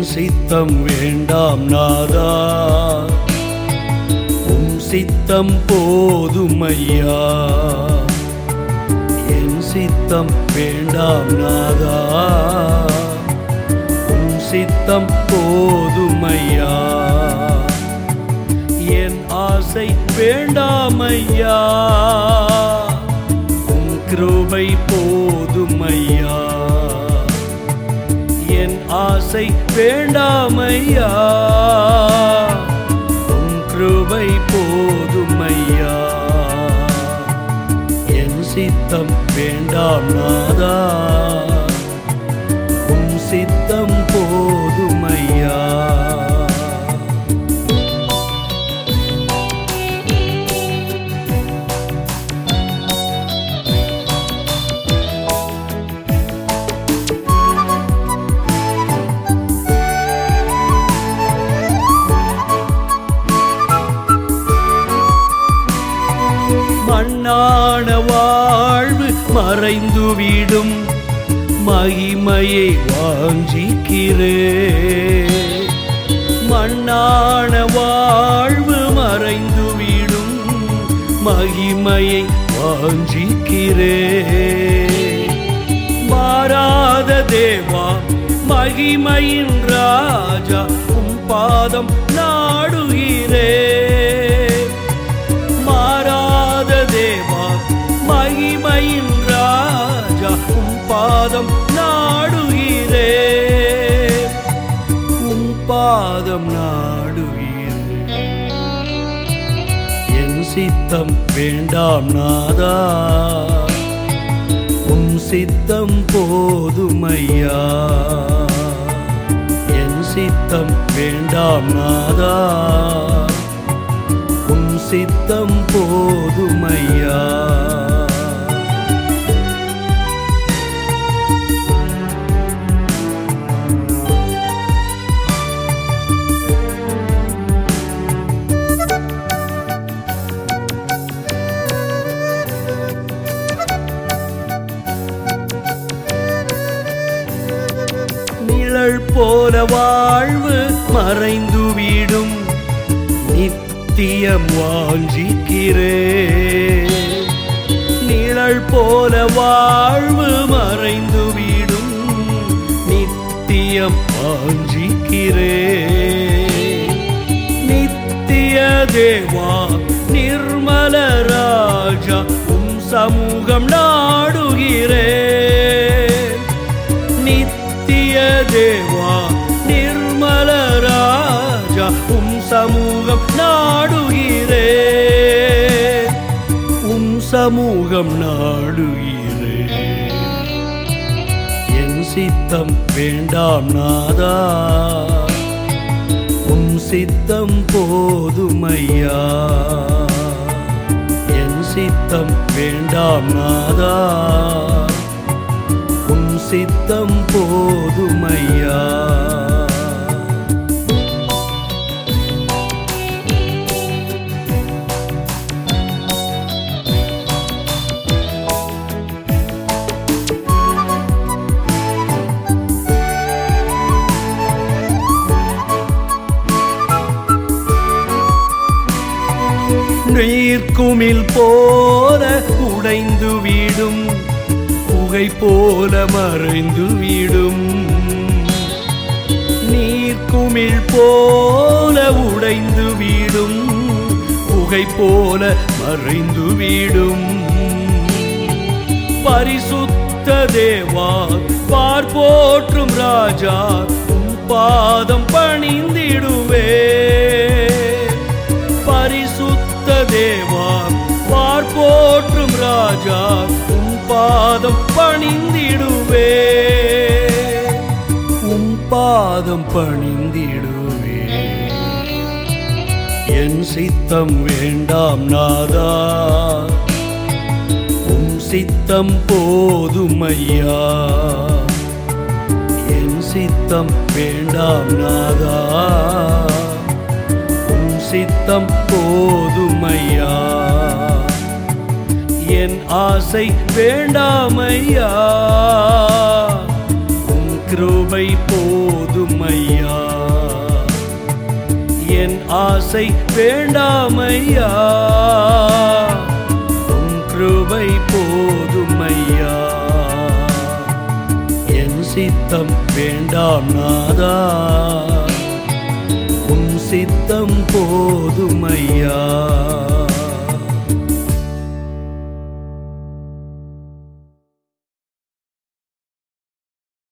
என் சித்தம் வேண்டாம் நாதா உம் சித்தம் போதுமையா என் சித்தம் வேண்டாம் நாதா உம் சித்தம் போதுமையா என் ஆசை வேண்டாமையா உம் கிருபை போதுமையா என் ஆசை வேண்டாமையா உம் கிருபை போதுமையா என் சித்தம் வேண்டாம் நாதா உம் சித்தம் போதுமையா மண்ணான வாழ்வு மறைந்துவிடும் மகிமையை வாஞ்சிக்கிறே மண்ணான வாழ்வு மறைந்துவிடும் மகிமையை வாஞ்சிக்கிறே மாறாத தேவா மகிமையின் ராஜா உம் பாதம் நாடுகிறே மாறாத தேவா மகிமையின் ராஜா உம் பாதம் நாடுகிறே உம் பாதம் நாடுகிறே என் சித்தம் வேண்டாம் நாதா உம் சித்தம் போதுமையா என் சித்தம் வேண்டாம் நாதா உம் சித்தம் போதுமையா நிழல் போல வாழ்வு மறைந்துவிடும் நித்தியம் வாஞ்சிக்கிறே நிழல் போல வாழ்வு மறைந்துவிடும் நித்தியம் வாஞ்சிக்கிறே நித்திய தேவா நிர்மல ராஜா உம் சமூகம் நாடுகிறே நித்திய தேவா நிர்மல ராஜா உம் சமூகம் நாடுகிறே உம் சமூகம் நாடுகிறே என் சித்தம் வேண்டாம் நாதா உம் சித்தம் போதுமையா என் சித்தம் வேண்டாம் நாதா உம் சித்தம் போதுமையா நீர்க்குமில் போல உடைந்து விடும் புகை போல மறைந்து விடும் நீர்க்குமிழ் போல உடைந்து விடும் புகை போல மறைந்து விடும் பரிசுத்த தேவா பார்ப்போற்றும் ராஜா உம் பாதம் பணிந்திடுவே பரிசுத்த தேவா பார்ப்போற்றும் ராஜா உம் பாதம் பணிந்திடுவே உம் பாதம் பணிந்திடுவே என் சித்தம் வேண்டாம் நாதா உம் சித்தம் போதுமையா என் சித்தம் வேண்டாம் நாதா உம் சித்தம் போதுமையா என் ஆசை வேண்டாமையா உம் கிருபை போதுமையா என் ஆசை வேண்டாமையா உம் கிருபை போதுமையா என் சித்தம் வேண்டாம் நாதா உம் சித்தம் போதுமையா